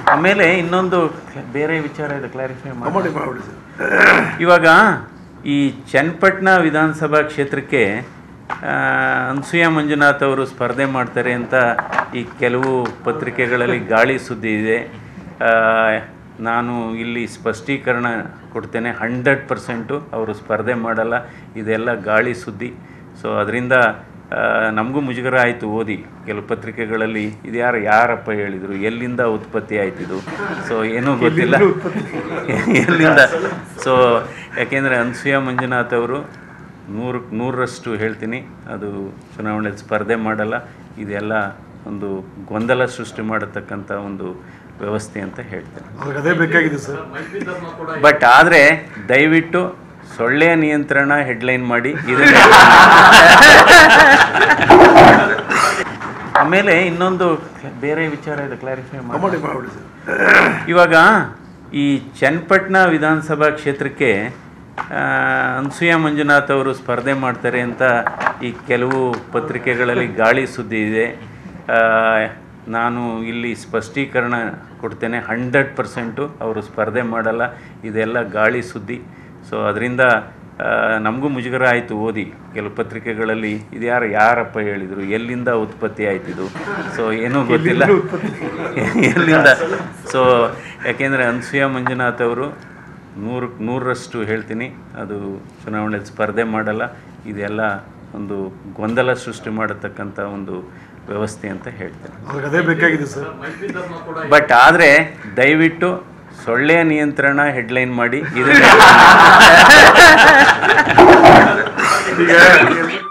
ಆಮೇಲೆ ಇನ್ನೊಂದು ಬೇರೆ ವಿಚಾರ ಇದೆ ಕ್ಲಾರಿಫೈ ಮಾಡಿ ಮಾಡಿ ಮಾಡಿ ಸರ್ ಇವಾಗ ಈ ಚನ್ನಪಟ್ಟಣ ವಿಧಾನಸಭಾ ಕ್ಷೇತ್ರಕ್ಕೆ ಆ, ಅನ್ಸೂಯ ಮಂಜುನಾಥ್ ಅವರು ಸ್ಪರ್ಧೆ ಮಾಡ್ತಾರೆ ಅಂತ ಈ ಕೆಲವು ಪತ್ರಿಕೆಗಳಲ್ಲಿ ಗಾಳಿ ಸುದ್ದಿ ಇದೆ ಆ, ನಾನು ಇಲ್ಲಿ ಸ್ಪಷ್ಟೀಕರಣ ಕೊಡ್ತೇನೆ ಹಂಡ್ರೆಡ್ ಪರ್ಸೆಂಟು ಅವರು ಸ್ಪರ್ಧೆ ಮಾಡಲ್ಲ ಇದೆಲ್ಲ ಗಾಳಿ ಸುದ್ದಿ ಸೊ ಅದರಿಂದ ನಮಗೂ ಮುಜುಗರ ಆಯಿತು ಓದಿ ಕೆಲವು ಪತ್ರಿಕೆಗಳಲ್ಲಿ ಇದು ಯಾರು ಯಾರಪ್ಪ ಹೇಳಿದರು ಎಲ್ಲಿಂದ ಉತ್ಪತ್ತಿ ಆಯ್ತಿದು ಸೊ ಏನೂ ಗೊತ್ತಿಲ್ಲ ಎಲ್ಲಿಂದ ಸೊ ಯಾಕೆಂದರೆ ಅನ್ಸೂಯ ಮಂಜುನಾಥ್ ಅವರು ನೂರು ನೂರರಷ್ಟು ಹೇಳ್ತೀನಿ ಅದು ಚುನಾವಣೆಯಲ್ಲಿ ಸ್ಪರ್ಧೆ ಮಾಡಲ್ಲ ಇದೆಲ್ಲ ಒಂದು ಗೊಂದಲ ಸೃಷ್ಟಿ ಮಾಡತಕ್ಕಂಥ ಒಂದು ವ್ಯವಸ್ಥೆ ಅಂತ ಹೇಳ್ತೇನೆ ಅವ್ರಿಗೆ ಅದೇ ಬೇಕಾಗಿದೆ ಸರ್ ಬಟ್ ಆದರೆ ದಯವಿಟ್ಟು ಸೊಳ್ಳೆ ನಿಯಂತ್ರಣ ಹೆಡ್ಲೈನ್ ಮಾಡಿ ಇದನ್ನ ಆಮೇಲೆ ಇನ್ನೊಂದು ಬೇರೆ ವಿಚಾರ ಇದೆ ಕ್ಲಾರಿಫೈ ಮಾಡಿ ಮಾಡಿ ಮಾಡಿ ಸರ್ ಇವಾಗ ಈ ಚನ್ನಪಟ್ಟಣ ವಿಧಾನಸಭಾ ಕ್ಷೇತ್ರಕ್ಕೆ ಆ, ಅನ್ಸೂಯ ಮಂಜುನಾಥ್ ಅವರು ಸ್ಪರ್ಧೆ ಮಾಡ್ತಾರೆ ಅಂತ ಈ ಕೆಲವು ಪತ್ರಿಕೆಗಳಲ್ಲಿ ಗಾಳಿ ಸುದ್ದಿ ಇದೆ ಆ, ನಾನು ಇಲ್ಲಿ ಸ್ಪಷ್ಟೀಕರಣ ಕೊಡ್ತೇನೆ ಹಂಡ್ರೆಡ್ ಪರ್ಸೆಂಟು ಅವರು ಸ್ಪರ್ಧೆ ಮಾಡಲ್ಲ ಇದೆಲ್ಲ ಗಾಳಿ ಸುದ್ದಿ ಸೊ ಅದರಿಂದ ನಮಗೂ ಮುಜುಗರ ಆಯಿತು ಓದಿ ಕೆಲವು ಪತ್ರಿಕೆಗಳಲ್ಲಿ ಇದು ಯಾರು ಯಾರಪ್ಪ ಹೇಳಿದರು ಎಲ್ಲಿಂದ ಉತ್ಪತ್ತಿ ಆಯ್ತಿದು ಸೊ ಏನೂ ಗೊತ್ತಿಲ್ಲ ಎಲ್ಲಿಂದ ಸೊ ಯಾಕೆಂದರೆ ಅನ್ಸೂಯ ಮಂಜುನಾಥ್ ಅವರು ನೂರು ನೂರರಷ್ಟು ಹೇಳ್ತೀನಿ ಅದು ಚುನಾವಣೆಯಲ್ಲಿ ಸ್ಪರ್ಧೆ ಮಾಡಲ್ಲ ಇದೆಲ್ಲ ಒಂದು ಗೊಂದಲ ಸೃಷ್ಟಿ ಮಾಡತಕ್ಕಂಥ ಒಂದು ವ್ಯವಸ್ಥೆ ಅಂತ ಹೇಳ್ತೇನೆ ಅವ್ರಿಗೆ ಅದೇ ಬೇಕಾಗಿದೆ ಸರ್ ಬಟ್ ಆದರೆ ದಯವಿಟ್ಟು ಸೊಳ್ಳೆ ನಿಯಂತ್ರಣ ಹೆಡ್ಲೈನ್ ಮಾಡಿ ಇದನ್ನ ಈಗ